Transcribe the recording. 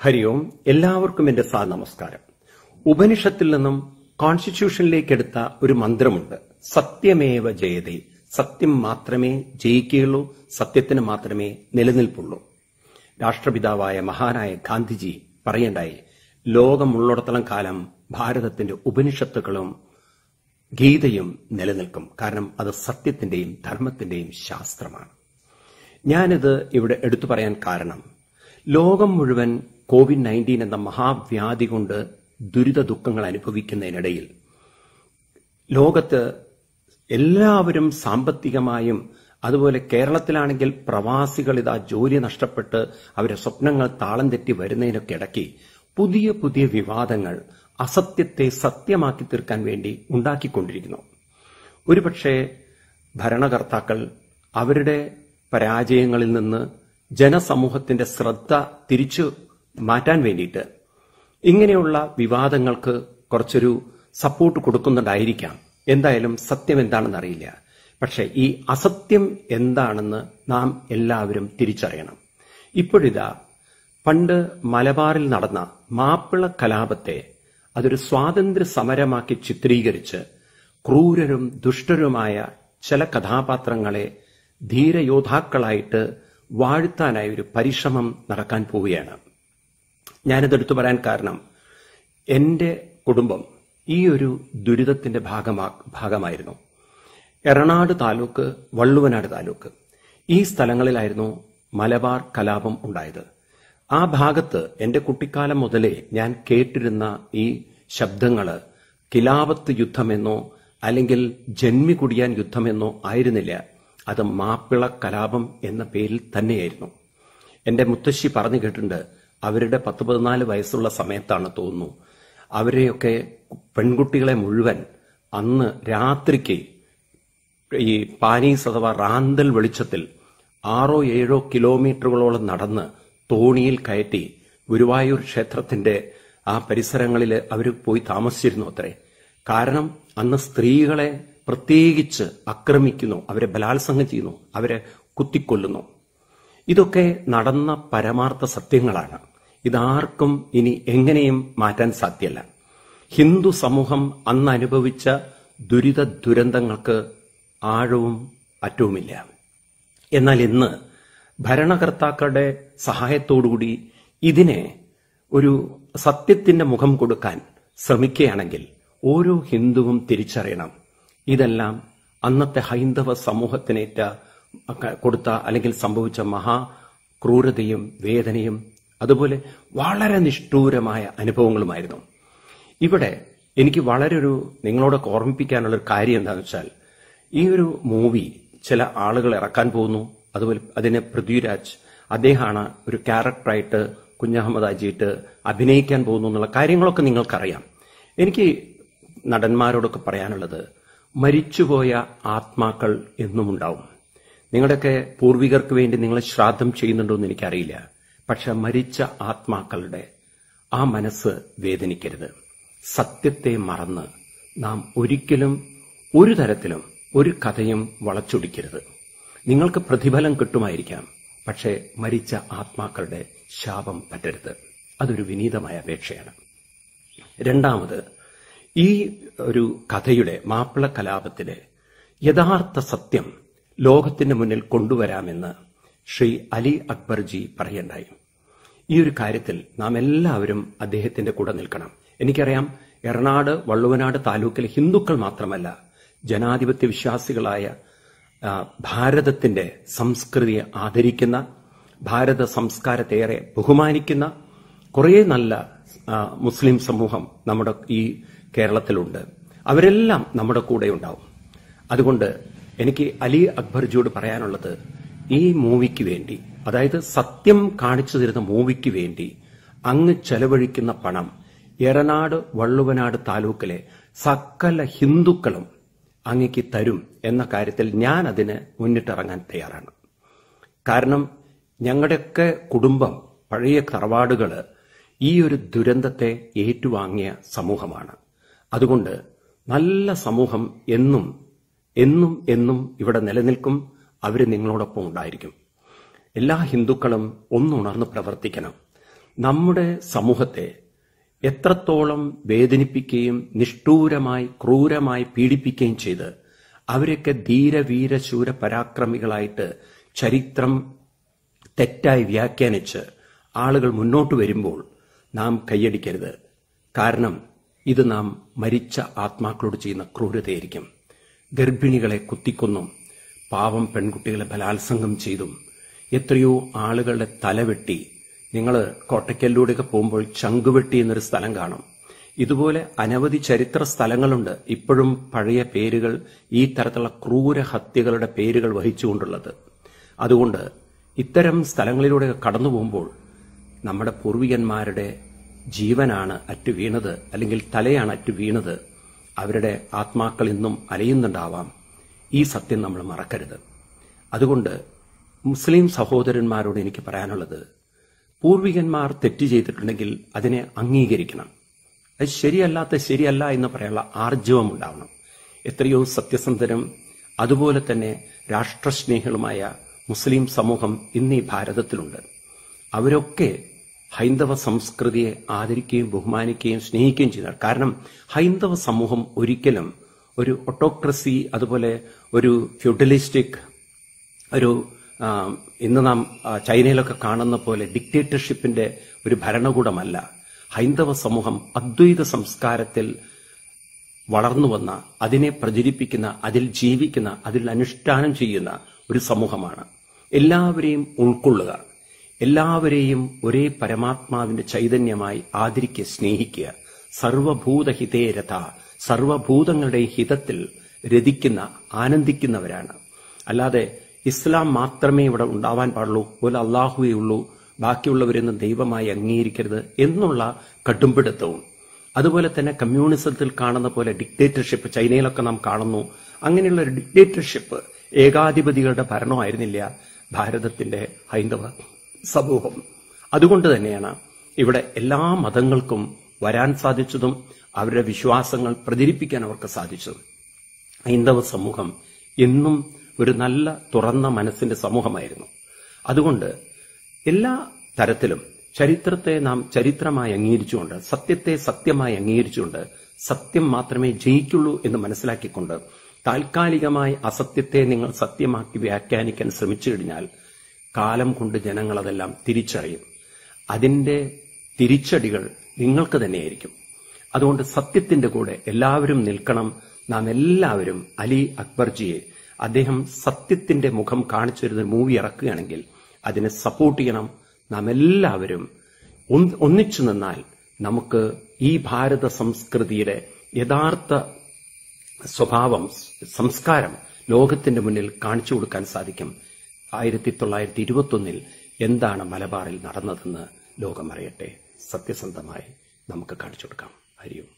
ഹരി ഓം എല്ലാവർക്കും എന്റെ സാ നമസ്കാരം ഉപനിഷത്തിൽ നിന്നും കോൺസ്റ്റിറ്റ്യൂഷനിലേക്ക് എടുത്ത ഒരു മന്ത്രമുണ്ട് സത്യമേവ ജയതേ സത്യം മാത്രമേ ജയിക്കുകയുള്ളൂ സത്യത്തിന് മാത്രമേ നിലനിൽപ്പുള്ളൂ രാഷ്ട്രപിതാവായ മഹാനായ ഗാന്ധിജി പറയണ്ടായി ലോകമുള്ളിടത്തോളം കാലം ഭാരതത്തിന്റെ ഉപനിഷത്തുക്കളും ഗീതയും നിലനിൽക്കും കാരണം അത് സത്യത്തിന്റെയും ധർമ്മത്തിന്റെയും ശാസ്ത്രമാണ് ഞാനിത് ഇവിടെ എടുത്തു പറയാൻ കാരണം ലോകം മുഴുവൻ കോവിഡ് നയൻറ്റീൻ എന്ന മഹാവ്യാധി കൊണ്ട് ദുരിത ദുഃഖങ്ങൾ അനുഭവിക്കുന്നതിനിടയിൽ ലോകത്ത് എല്ലാവരും സാമ്പത്തികമായും അതുപോലെ കേരളത്തിലാണെങ്കിൽ പ്രവാസികൾ ഇതാ ജോലി നഷ്ടപ്പെട്ട് അവരുടെ സ്വപ്നങ്ങൾ താളം തെറ്റി വരുന്നതിനൊക്കെ ഇടയ്ക്ക് പുതിയ പുതിയ വിവാദങ്ങൾ അസത്യത്തെ സത്യമാക്കി തീർക്കാൻ വേണ്ടി ഉണ്ടാക്കിക്കൊണ്ടിരിക്കുന്നു ഒരുപക്ഷെ ഭരണകർത്താക്കൾ അവരുടെ പരാജയങ്ങളിൽ നിന്ന് ജനസമൂഹത്തിന്റെ ശ്രദ്ധ തിരിച്ചു മാറ്റാൻ വേണ്ടിയിട്ട് ഇങ്ങനെയുള്ള വിവാദങ്ങൾക്ക് കുറച്ചൊരു സപ്പോർട്ട് കൊടുക്കുന്നുണ്ടായിരിക്കാം എന്തായാലും സത്യം എന്താണെന്ന് അറിയില്ല പക്ഷെ ഈ അസത്യം എന്താണെന്ന് നാം എല്ലാവരും തിരിച്ചറിയണം ഇപ്പോഴിതാ പണ്ട് മലബാറിൽ നടന്ന മാപ്പിള കലാപത്തെ അതൊരു സ്വാതന്ത്ര്യ സമരമാക്കി ചിത്രീകരിച്ച് ക്രൂരരും ദുഷ്ടരുമായ ചില കഥാപാത്രങ്ങളെ ധീരയോദ്ധാക്കളായിട്ട് വാഴ്ത്താനായി ഒരു പരിശ്രമം നടക്കാൻ പോവുകയാണ് ഞാനിതെടുത്തു പറയാൻ കാരണം എന്റെ കുടുംബം ഈ ഒരു ദുരിതത്തിന്റെ ഭാഗമാ ഭാഗമായിരുന്നു എറണാട് താലൂക്ക് വള്ളുവനാട് താലൂക്ക് ഈ സ്ഥലങ്ങളിലായിരുന്നു മലബാർ കലാപം ഉണ്ടായത് ആ ഭാഗത്ത് എന്റെ കുട്ടിക്കാലം മുതലേ ഞാൻ കേട്ടിരുന്ന ഈ ശബ്ദങ്ങള് കിലാപത്ത് യുദ്ധമെന്നോ അല്ലെങ്കിൽ ജന്മി കുടിയാൻ യുദ്ധമെന്നോ ആയിരുന്നില്ല അത് മാപ്പിള കലാപം എന്ന പേരിൽ തന്നെയായിരുന്നു എന്റെ മുത്തശ്ശി പറഞ്ഞു കേട്ടിട്ടുണ്ട് അവരുടെ പത്ത് പതിനാല് വയസ്സുള്ള സമയത്താണ് തോന്നുന്നു അവരെയൊക്കെ പെൺകുട്ടികളെ മുഴുവൻ അന്ന് രാത്രിക്ക് ഈ പാനീസ് അഥവാ റാന്തൽ വെളിച്ചത്തിൽ ആറോ ഏഴോ കിലോമീറ്ററുകളോളം നടന്ന് തോണിയിൽ കയറ്റി ഗുരുവായൂർ ക്ഷേത്രത്തിന്റെ ആ പരിസരങ്ങളിൽ അവർ പോയി താമസിച്ചിരുന്നു അത്രേ കാരണം അന്ന് സ്ത്രീകളെ പ്രത്യേകിച്ച് ആക്രമിക്കുന്നു അവരെ ബലാത്സംഗം ചെയ്യുന്നു അവരെ കുത്തിക്കൊല്ലുന്നു ഇതൊക്കെ നടന്ന പരമാർത്ഥ സത്യങ്ങളാണ് ഇതാർക്കും ഇനി എങ്ങനെയും മാറ്റാൻ സാധ്യല്ല ഹിന്ദു സമൂഹം അന്ന് അനുഭവിച്ച ദുരിത ദുരന്തങ്ങൾക്ക് ആഴവും അറ്റവുമില്ല എന്നാൽ ഇന്ന് ഭരണകർത്താക്കളുടെ സഹായത്തോടുകൂടി ഇതിനെ ഒരു സത്യത്തിന്റെ മുഖം കൊടുക്കാൻ ശ്രമിക്കുകയാണെങ്കിൽ ഓരോ ഹിന്ദുവും തിരിച്ചറിയണം ഇതെല്ലാം അന്നത്തെ ഹൈന്ദവ സമൂഹത്തിനേറ്റ കൊടുത്ത അല്ലെങ്കിൽ സംഭവിച്ച മഹാ ക്രൂരതയും വേദനയും അതുപോലെ വളരെ നിഷ്ഠൂരമായ അനുഭവങ്ങളുമായിരുന്നു ഇവിടെ എനിക്ക് വളരെ ഒരു നിങ്ങളോടൊക്കെ ഓർമ്മിപ്പിക്കാനുള്ള ഒരു കാര്യം എന്താണെന്ന് വെച്ചാൽ ഈ ഒരു മൂവി ചില ആളുകൾ ഇറക്കാൻ പോകുന്നു അതുപോലെ അതിന് പൃഥ്വിരാജ് അദ്ദേഹമാണ് ഒരു ക്യാരക്ടറായിട്ട് കുഞ്ഞഹമ്മദ് അജിയിട്ട് അഭിനയിക്കാൻ പോകുന്നു എന്നുള്ള കാര്യങ്ങളൊക്കെ നിങ്ങൾക്കറിയാം എനിക്ക് നടന്മാരോടൊക്കെ പറയാനുള്ളത് മരിച്ചുപോയ ആത്മാക്കൾ എന്നും ഉണ്ടാവും നിങ്ങളുടെയൊക്കെ പൂർവികർക്ക് വേണ്ടി നിങ്ങൾ ശ്രാദ്ധം ചെയ്യുന്നുണ്ടോ എന്ന് എനിക്കറിയില്ല പക്ഷെ മരിച്ച ആത്മാക്കളുടെ ആ മനസ്സ് വേദനിക്കരുത് സത്യത്തെ മറന്ന് നാം ഒരിക്കലും ഒരു തരത്തിലും ഒരു കഥയും വളച്ചൊടിക്കരുത് നിങ്ങൾക്ക് പ്രതിഫലം കിട്ടുമായിരിക്കാം പക്ഷേ മരിച്ച ആത്മാക്കളുടെ ശാപം പറ്റരുത് അതൊരു വിനീതമായ അപേക്ഷയാണ് രണ്ടാമത് ഈ ഒരു കഥയുടെ മാപ്പിള കലാപത്തിലെ യഥാർത്ഥ സത്യം ലോകത്തിന്റെ മുന്നിൽ കൊണ്ടുവരാമെന്ന് ശ്രീ അലി അക്ബർജി പറയണ്ടായി ഈ ഒരു കാര്യത്തിൽ നാം എല്ലാവരും അദ്ദേഹത്തിന്റെ കൂടെ നിൽക്കണം എനിക്കറിയാം എറണാട് വള്ളുവനാട് താലൂക്കിലെ ഹിന്ദുക്കൾ മാത്രമല്ല ജനാധിപത്യ വിശ്വാസികളായ ഭാരതത്തിന്റെ സംസ്കൃതിയെ ആദരിക്കുന്ന ഭാരത സംസ്കാരത്തേറെ ബഹുമാനിക്കുന്ന കുറേ നല്ല മുസ്ലിം സമൂഹം നമ്മുടെ ഈ കേരളത്തിലുണ്ട് അവരെല്ലാം നമ്മുടെ കൂടെ ഉണ്ടാവും അതുകൊണ്ട് എനിക്ക് അലി അക്ബർജിയോട് പറയാനുള്ളത് ഈ മൂവിക്ക് വേണ്ടി അതായത് സത്യം കാണിച്ചു തരുന്ന മൂവിക്ക് വേണ്ടി അങ്ങ് ചെലവഴിക്കുന്ന പണം എറനാട് വള്ളുവനാട് താലൂക്കിലെ സകല ഹിന്ദുക്കളും അങ്ങക്ക് തരും എന്ന കാര്യത്തിൽ ഞാൻ അതിന് മുന്നിട്ടിറങ്ങാൻ തയ്യാറാണ് കാരണം ഞങ്ങളുടെയൊക്കെ കുടുംബം പഴയ തറവാടുകള് ഈ ഒരു ദുരന്തത്തെ ഏറ്റുവാങ്ങിയ സമൂഹമാണ് അതുകൊണ്ട് നല്ല സമൂഹം എന്നും എന്നും എന്നും ഇവിടെ നിലനിൽക്കും അവർ നിങ്ങളോടൊപ്പം ഉണ്ടായിരിക്കും എല്ലാ ഹിന്ദുക്കളും ഒന്നുണർന്ന് പ്രവർത്തിക്കണം നമ്മുടെ സമൂഹത്തെ എത്രത്തോളം വേദനിപ്പിക്കുകയും നിഷ്ഠൂരമായി ക്രൂരമായി പീഡിപ്പിക്കുകയും ചെയ്ത് അവരൊക്കെ ധീരവീര ശൂര പരാക്രമികളായിട്ട് ചരിത്രം തെറ്റായി വ്യാഖ്യാനിച്ച് ആളുകൾ മുന്നോട്ട് വരുമ്പോൾ നാം കൈയടിക്കരുത് കാരണം ഇത് നാം മരിച്ച ആത്മാക്കളോട് ചെയ്യുന്ന ക്രൂരതയായിരിക്കും ഗർഭിണികളെ കുത്തിക്കൊന്നും പാവം പെൺകുട്ടികളെ ബലാത്സംഗം ചെയ്തും എത്രയോ ആളുകളുടെ തലവെട്ടി നിങ്ങൾ കോട്ടയ്ക്കലിലൂടെയൊക്കെ പോകുമ്പോൾ ചങ്കുവെട്ടി എന്നൊരു സ്ഥലം കാണും ഇതുപോലെ അനവധി ചരിത്ര സ്ഥലങ്ങളുണ്ട് ഇപ്പോഴും പഴയ പേരുകൾ ഈ തരത്തിലുള്ള ക്രൂര ഹത്യകളുടെ പേരുകൾ വഹിച്ചുകൊണ്ടുള്ളത് അതുകൊണ്ട് ഇത്തരം സ്ഥലങ്ങളിലൂടെ കടന്നു പോകുമ്പോൾ നമ്മുടെ പൂർവികന്മാരുടെ ജീവനാണ് അറ്റു വീണത് അല്ലെങ്കിൽ തലയാണ് അറ്റു വീണത് അവരുടെ ആത്മാക്കൾ ഇന്നും അലയുന്നുണ്ടാവാം ഈ സത്യം നമ്മൾ മറക്കരുത് അതുകൊണ്ട് മുസ്ലിം സഹോദരന്മാരോട് എനിക്ക് പറയാനുള്ളത് പൂർവികന്മാർ തെറ്റ് ചെയ്തിട്ടുണ്ടെങ്കിൽ അതിനെ അംഗീകരിക്കണം അത് ശരിയല്ലാത്ത ശരിയല്ല എന്ന് പറയാനുള്ള ആർജവം ഉണ്ടാവണം എത്രയോ സത്യസന്ധരും അതുപോലെ തന്നെ രാഷ്ട്രസ്നേഹികളുമായ മുസ്ലിം സമൂഹം ഇന്ന് ഈ ഭാരതത്തിലുണ്ട് അവരൊക്കെ ഹൈന്ദവ സംസ്കൃതിയെ ആദരിക്കുകയും ബഹുമാനിക്കുകയും സ്നേഹിക്കുകയും ചെയ്യുന്നത് കാരണം ഹൈന്ദവ സമൂഹം ഒരിക്കലും ഒരു ഒട്ടോക്രസി അതുപോലെ ഒരു ഫ്യൂഡലിസ്റ്റിക് ഒരു ആ, ഇന്ന് നാം ആ, ചൈനയിലൊക്കെ കാണുന്ന പോലെ ഡിക്റ്റേറ്റർഷിപ്പിന്റെ ഒരു ഭരണകൂടമല്ല ഹൈന്ദവ സമൂഹം അദ്വൈത സംസ്കാരത്തിൽ വളർന്നു വന്ന അതിനെ പ്രചരിപ്പിക്കുന്ന അതിൽ ജീവിക്കുന്ന അതിൽ അനുഷ്ഠാനം ചെയ്യുന്ന ഒരു സമൂഹമാണ് എല്ലാവരെയും ഉൾക്കൊള്ളുക എല്ലാവരെയും ഒരേ പരമാത്മാവിന്റെ ചൈതന്യമായി ആദരിക്കുക സ്നേഹിക്കുക സർവഭൂതഹിതേ രഥ സർവഭൂതങ്ങളുടെ ഹിതത്തിൽ രതിക്കുന്ന ആനന്ദിക്കുന്നവരാണ് അല്ലാതെ ഇസ്ലാം മാത്രമേ ഇവിടെ ഉണ്ടാവാൻ പാടുള്ളൂ ഒരു അള്ളാഹുവേ ഉള്ളൂ ബാക്കിയുള്ളവരൊന്നും ദൈവമായി അംഗീകരിക്കരുത് എന്നുള്ള കടുംപിടുത്തവും അതുപോലെ തന്നെ കമ്മ്യൂണിസത്തിൽ കാണുന്ന പോലെ ഡിക്റ്റേറ്റർഷിപ്പ് ചൈനയിലൊക്കെ നാം കാണുന്നു അങ്ങനെയുള്ള ഒരു ഡിക്റ്റേറ്റർഷിപ്പ് ഏകാധിപതികളുടെ ഭരണമായിരുന്നില്ല ഭാരതത്തിന്റെ ഹൈന്ദവ സമൂഹം അതുകൊണ്ട് തന്നെയാണ് ഇവിടെ എല്ലാ മതങ്ങൾക്കും വരാൻ സാധിച്ചതും അവരുടെ വിശ്വാസങ്ങൾ പ്രചരിപ്പിക്കാൻ അവർക്ക് സാധിച്ചതും ഹൈന്ദവ സമൂഹം എന്നും ഒരു നല്ല തുറന്ന മനസ്സിന്റെ സമൂഹമായിരുന്നു അതുകൊണ്ട് എല്ലാ തരത്തിലും ചരിത്രത്തെ നാം ചരിത്രമായി അംഗീകരിച്ചുകൊണ്ട് സത്യത്തെ സത്യമായി അംഗീകരിച്ചുകൊണ്ട് സത്യം മാത്രമേ ജയിക്കുള്ളൂ എന്ന് മനസ്സിലാക്കിക്കൊണ്ട് താൽക്കാലികമായി അസത്യത്തെ നിങ്ങൾ സത്യമാക്കി വ്യാഖ്യാനിക്കാൻ ശ്രമിച്ചു കഴിഞ്ഞാൽ കാലം കൊണ്ട് ജനങ്ങൾ അതെല്ലാം തിരിച്ചറിയും അതിന്റെ തിരിച്ചടികൾ നിങ്ങൾക്ക് തന്നെയായിരിക്കും അതുകൊണ്ട് സത്യത്തിന്റെ കൂടെ എല്ലാവരും നിൽക്കണം നാം എല്ലാവരും അലി അക്ബർജിയെ അദ്ദേഹം സത്യത്തിന്റെ മുഖം കാണിച്ചു വരുന്ന ഒരു മൂവി ഇറക്കുകയാണെങ്കിൽ അതിനെ സപ്പോർട്ട് ചെയ്യണം നാം എല്ലാവരും ഒന്ന് ഒന്നിച്ചു നിന്നാൽ നമുക്ക് ഈ ഭാരത സംസ്കൃതിയുടെ യഥാർത്ഥ സ്വഭാവം സംസ്കാരം ലോകത്തിന്റെ മുന്നിൽ കാണിച്ചു കൊടുക്കാൻ സാധിക്കും ആയിരത്തി തൊള്ളായിരത്തി ഇരുപത്തൊന്നിൽ എന്താണ് മലബാറിൽ നടന്നതെന്ന് ലോകം അറിയട്ടെ സത്യസന്ധമായി നമുക്ക് കാണിച്ചു കൊടുക്കാം ഹരിയും